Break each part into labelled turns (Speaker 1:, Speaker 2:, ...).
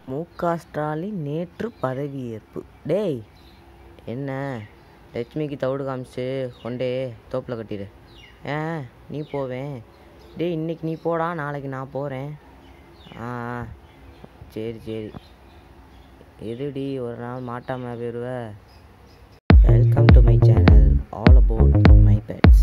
Speaker 1: மு க ஸ்டாலின் நேற்று பதவியேற்பு டேய் என்ன லட்சுமிக்கு தவிடு காமிச்சு கொண்டே தோப்பில் கட்டிடு ஏன் நீ போவேன் டேய் இன்னைக்கு நீ போடா நாளைக்கு நான் போகிறேன் ஆ ஆ. சரி சரி இருடி ஒரு நாள் மாட்டாம போயிடுவ welcome to my channel all about my pets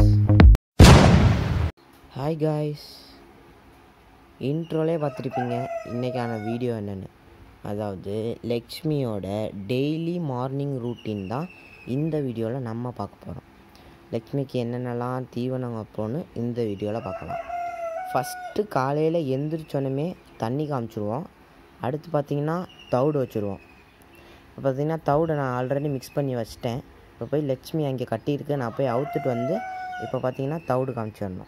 Speaker 1: hi guys இன்ட்ரோலே பார்த்துருப்பீங்க இன்றைக்கான வீடியோ என்னென்னு அதாவது லக்ஷ்மியோட டெய்லி மார்னிங் ரூட்டீன் தான் இந்த வீடியோவில் நம்ம பார்க்க போகிறோம் லக்ஷ்மிக்கு என்னென்னலாம் தீவனம் வைப்போன்னு இந்த வீடியோவில் பார்க்கலாம் ஃபஸ்ட்டு காலையில் எந்திரிச்சோன்னே தண்ணி காமிச்சிருவோம் அடுத்து பார்த்திங்கன்னா தவிடு வச்சுருவோம் இப்போ பார்த்திங்கன்னா தவிடை நான் ஆல்ரெடி மிக்ஸ் பண்ணி வச்சிட்டேன் இப்போ போய் லக்ஷ்மி அங்கே கட்டியிருக்கு நான் போய் அவுத்துட்டு வந்து இப்போ பார்த்திங்கன்னா தவிடு காமிச்சிடணும்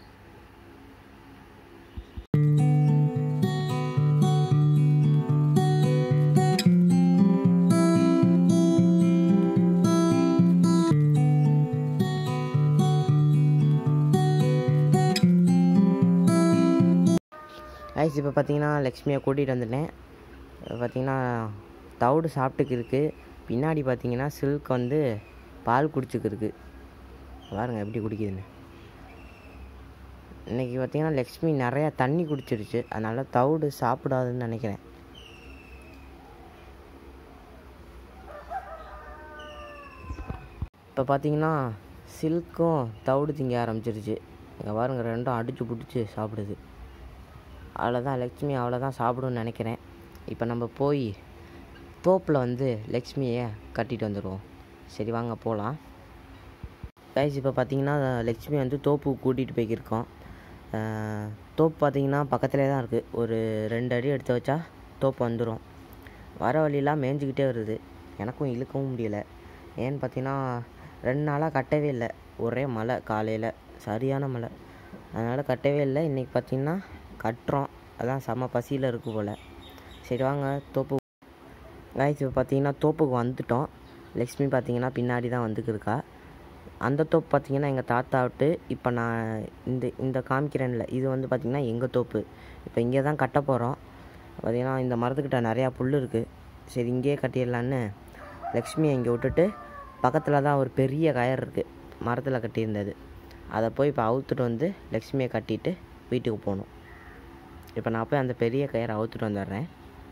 Speaker 1: ஐஸ் இப்போ பார்த்தீங்கன்னா லக்ஷ்மியை கூட்டிகிட்டு வந்துட்டேன் பார்த்தீங்கன்னா தவிடு சாப்பிட்டுக்கு இருக்குது பின்னாடி பார்த்தீங்கன்னா சில்க் வந்து பால் குடிச்சுக்கு இருக்கு பாருங்க எப்படி குடிக்குதுன்னு இன்றைக்கி பார்த்தீங்கன்னா லக்ஷ்மி நிறையா தண்ணி குடிச்சிருச்சு அதனால் தவிடு சாப்பிடாதுன்னு நினைக்கிறேன் இப்போ பார்த்தீங்கன்னா சில்க்கும் தவிடு திங்க ஆரம்பிச்சிருச்சு இங்கே பாருங்க ரெண்டும் அடிச்சு பிடிச்சி சாப்பிடுது அவ்வளோதான் லக்ஷ்மி அவ்வளோதான் சாப்பிடும்னு நினைக்கிறேன் இப்போ நம்ம போய் தோப்பில் வந்து லக்ஷ்மியை கட்டிட்டு வந்துடுவோம் சரி வாங்க போகலாம் கைஸ் இப்போ பார்த்தீங்கன்னா லக்ஷ்மி வந்து தோப்புக்கு கூட்டிகிட்டு போய்க்கிருக்கோம் அஹ், தோப்பு பார்த்தீங்கன்னா பக்கத்துலேயே தான் இருக்குது ஒரு ரெண்டு அடி எடுத்து வச்சா தோப்பு வந்துடும் வர வழியெல்லாம் மேய்ஞ்சிக்கிட்டே வருது எனக்கும் இழுக்கவும் முடியல ஏன்னு பார்த்தீங்கன்னா ரெண்டு நாளாக கட்டவே இல்லை ஒரே மழை காலையில் சரியான மழை அதனால் கட்டவே இல்லை இன்றைக்கி பார்த்தீங்கன்னா கட்டுறோம் அதான் செம பசியில் இருக்கு போல் சரி வாங்க தோப்பு காய்ச்சி இப்போ பார்த்தீங்கன்னா தோப்புக்கு வந்துட்டோம் லக்ஷ்மி பார்த்தீங்கன்னா பின்னாடி தான் வந்துக்கிருக்கா அந்த தோப்பு பார்த்தீங்கன்னா எங்கள் தாத்தா விட்டு இப்போ நான் இந்த இந்த காமிக்கிறேன்ல இது வந்து பார்த்திங்கன்னா எங்கள் தோப்பு இப்போ இங்கே தான் கட்ட போகிறோம் பார்த்தீங்கன்னா இந்த மரத்துக்கிட்ட நிறையா புல் இருக்குது சரி இங்கேயே கட்டிடலான்னு லக்ஷ்மியை இங்கே விட்டுட்டு பக்கத்தில் தான் ஒரு பெரிய கயர் இருக்குது மரத்தில் கட்டியிருந்தது அதை போய் இப்போ அவுத்துட்டு வந்து லக்ஷ்மியை கட்டிட்டு வீட்டுக்கு போகணும் இப்போ நான் போய் அந்த பெரிய கயிறை அவுத்துட்டு வந்துடுறேன்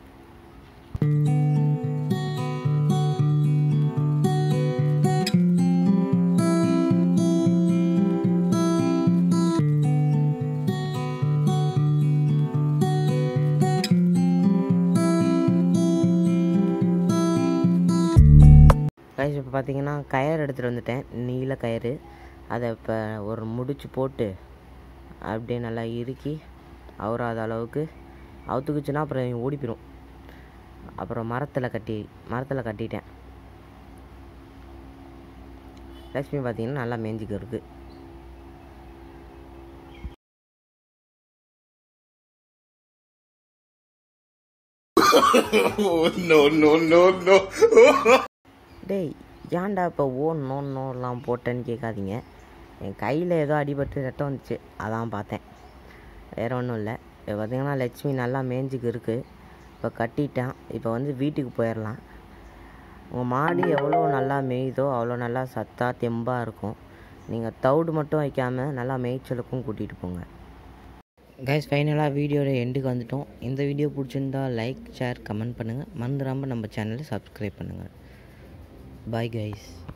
Speaker 1: கைஸ் இப்போ பார்த்தீங்கன்னா கயிறு எடுத்துகிட்டு வந்துட்டேன் நீல கயிறு அதை இப்போ ஒரு முடிச்சு போட்டு அப்படியே நல்லா இறுக்கி அவராத அளவுக்கு அவுத்துக்குச்சுன்னா அப்புறம் இவன் ஓடி போயிடும் அப்புறம் மரத்தில் கட்டி மரத்தில் கட்டிட்டேன் லக்ஷ்மி பார்த்தீங்கன்னா நல்லா மேய்ஞ்சிக்க இருக்கு
Speaker 2: oh no no no no
Speaker 1: டேய் ஏன்டா இப்போ ஓ நோ நோலாம் போட்டேன்னு கேட்காதீங்க என் கையில் ஏதோ அடிபட்டு ரத்தம் வந்துச்சு அதான் பார்த்தேன் வேறு ஒன்றும் இல்லை இப்போ பார்த்தீங்கன்னா லட்சுமி நல்லா மேய்ஞ்சிக்கு இருக்குது இப்போ கட்டிட்டேன் இப்போ வந்து வீட்டுக்கு போயிடலாம் உங்கள் மாடு எவ்வளோ நல்லா மேயுதோ அவ்வளோ நல்லா சத்தா தெம்பாக இருக்கும் நீங்கள் தவிடு மட்டும் வைக்காமல் நல்லா மேய்ச்சலுக்கும் கூட்டிகிட்டு போங்க கைஸ் ஃபைனலாக வீடியோட எண்டுக்கு வந்துட்டோம் இந்த வீடியோ பிடிச்சிருந்தா லைக் ஷேர் கமெண்ட் பண்ணுங்கள் மறந்துடாமல் நம்ம சேனலை சப்ஸ்கிரைப் பண்ணுங்கள் பாய் கைஸ்